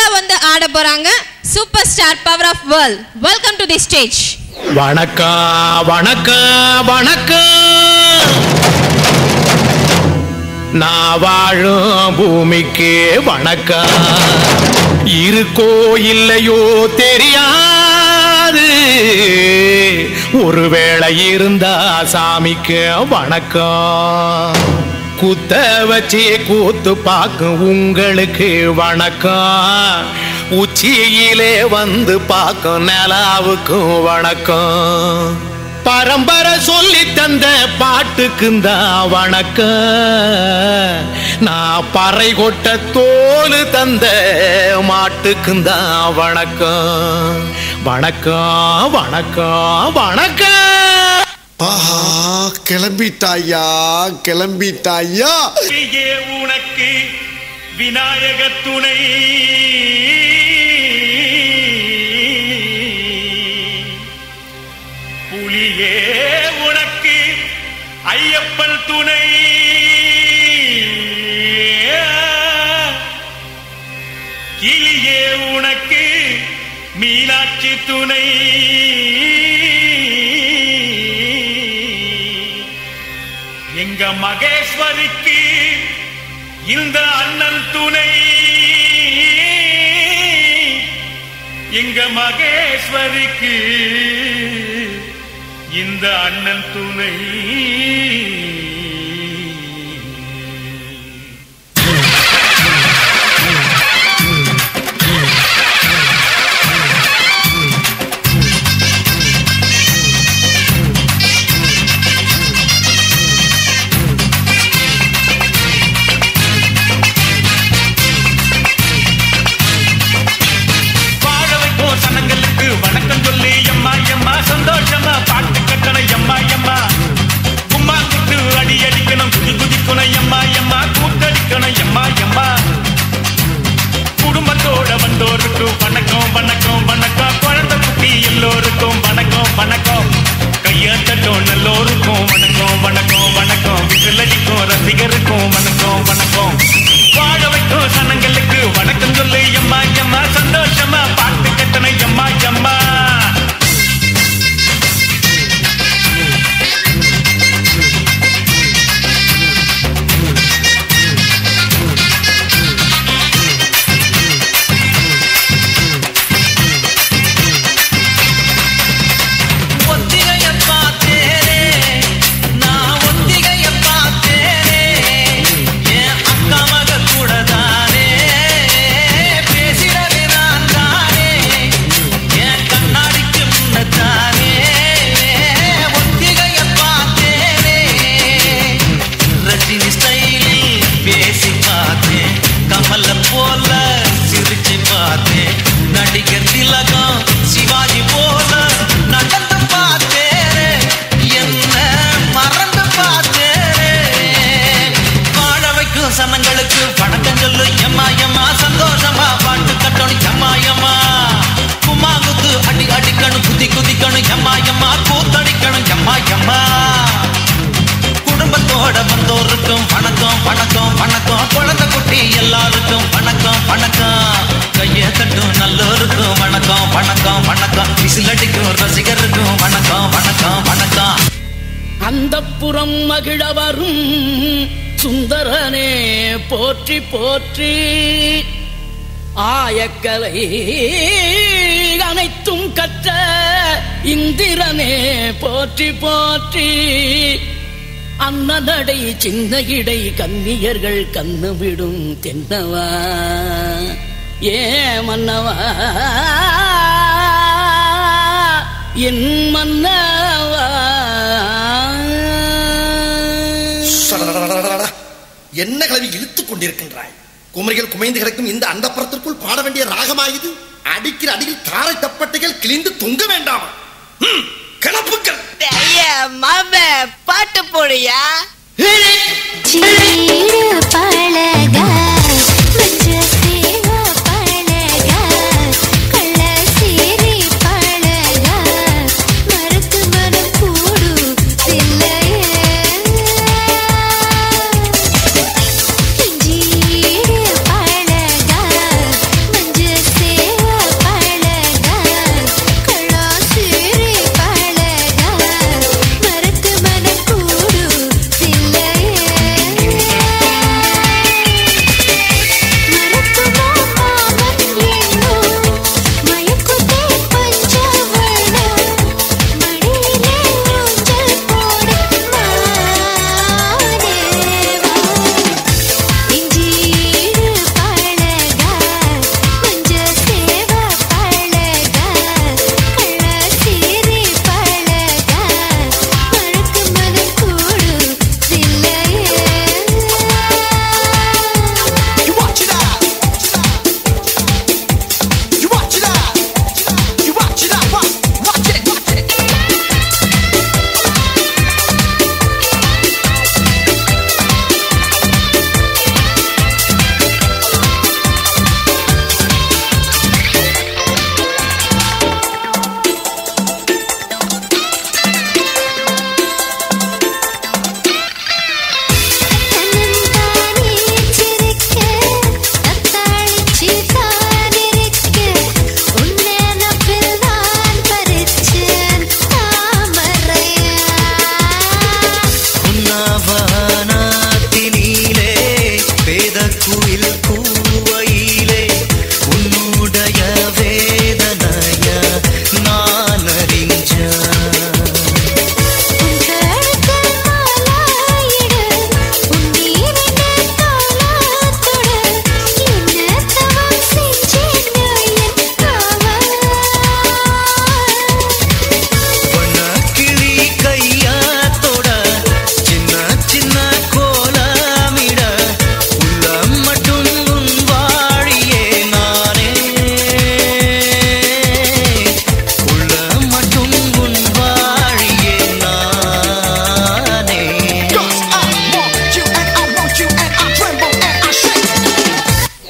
வந்து ஆட போறாங்க super star power of world welcome to the stage வணக்கம் வணக்கம் வணக்கம் நான் வாழும் பூமிக்கு வணக்கம் இருக்கோ இல்லையோ தெரியாது ஒருவேளை இருந்தா சாமிக்கு வணக்கம் குத்த வச்சு கூத்து பார்க்கும் உங்களுக்கு வணக்கம் உச்சியிலே வந்து பார்க்கும் நிலாவுக்கும் வணக்கம் பரம்பரை சொல்லி தந்த பாட்டுக்குந்தான் வணக்கம் நான் பறை கொட்ட தோல் தந்த மாட்டுக்குந்தான் வணக்கம் வணக்கம் வணக்கம் வணக்கம் ஆஹா கிளம்பிட்டாயா கிளம்பிட்டாயா புலியே உனக்கு விநாயக துணை புலியே உனக்கு ஐயப்பன் துணை கிளியே உனக்கு மீனாட்சி துணை எங்க மகேஸ்வரிக்கு இந்த அண்ணன் துணை எங்க மகேஸ்வரிக்கு இந்த அண்ணன் துணை வாழ வைக்கும் சனங்களுக்கு வணக்கம் சொல்லி எம்மா எம்மா சந்தோஷமா பாட்டு கட்டணம் எம்மா எம்மா கும்மா குத்து அடி அடிக்கணும் குதி குதிக்கணும் எம்மா எம்மா கூத்தடிக்கணும் எம்மா எம்மா குடும்பத்தோட வந்தோருக்கும் வணக்கம் வணக்கம் வணக்கம் குழந்தை குட்டி எல்லோருக்கும் வணக்கம் வணக்கம் கையாத்தட்டும் நல்லோருக்கும் வணக்கம் வணக்கம் வணக்கம் விசிலடிக்கும் ரசிகருக்கும் வணக்கம் வணக்கம் வாழ வைக்கும் சனங்களுக்கு வணக்கம் சொல்லு எம்மா எம்மா சந்தோஷமா பாட்டு கட்டணை எம்மா எம்மா ஒத்திகைய பார்த்தேனே நான் ஒத்திகைய பார்த்தேனே என் அக்கா மக கூட தானே பேசினது நான் தானே என் கண்ணாடிக்கு முன்னத்தானே ஒத்திகைய பார்த்தேனே ரஜினி ஸ்டைலில் பேசி பார்த்தேன் கமல போல சிரிச்சு பார்த்தேன் நடிகர் திலகம் சிவாஜி போல நடந்து பார்த்தேனே என்ன மறந்து பார்த்தேனே வாழ வைக்கும் சனங்களுக்கு வணக்கம் சொல்லு எம்மா எம்மா சந்தோஷமா பாட்டு கட்டணும் எம்மா எம்மா கும்மா குத்து அடி அடிக்கணும் குதி குதிக்கணும் எம்மா எம்மா கூத்தடிக்கணும் எம்மா எம்மா குடும்பத்தோட வந்தோருக்கும் வணக்கம் வணக்கம் வணக்கம் குழந்தை குட்டி எல்லாருக்கும் வணக்கம் வணக்கம் கைய தட்டும் நல்லோருக்கும் வணக்கம் வணக்கம் வணக்கம் விசிலடிக்கும் ரசிகருக்கும் வணக்கம் வணக்கம் வணக்கம் அந்த புறம் மகிழ வரும் சுந்தரனே போற்றி போற்றி ஆயக்கலை அனைத்தும் கற்ற இந்திரனே போற்றி போற்றி அன்னநடை சின்ன இடை கன்னியர்கள் கண்ணு விடும் தென்னவா ஏ மன்னவா என் மன்னவா சடடடடடடடா. என்ன கிளவி இழுத்துக் கொண்டிருக்கின்றாய் குமரிகள் குமைந்து கிடக்கும் இந்த அந்தப்புறத்திற்குள் பாட வேண்டிய ராகமாயுது அடிக்கிற அடியில் தாரை தப்பட்டைகள் கிழிந்து தொங்க வேண்டாமா ம், கிளப்புக்கள் ஐயா மாம பாட்டு போடுயா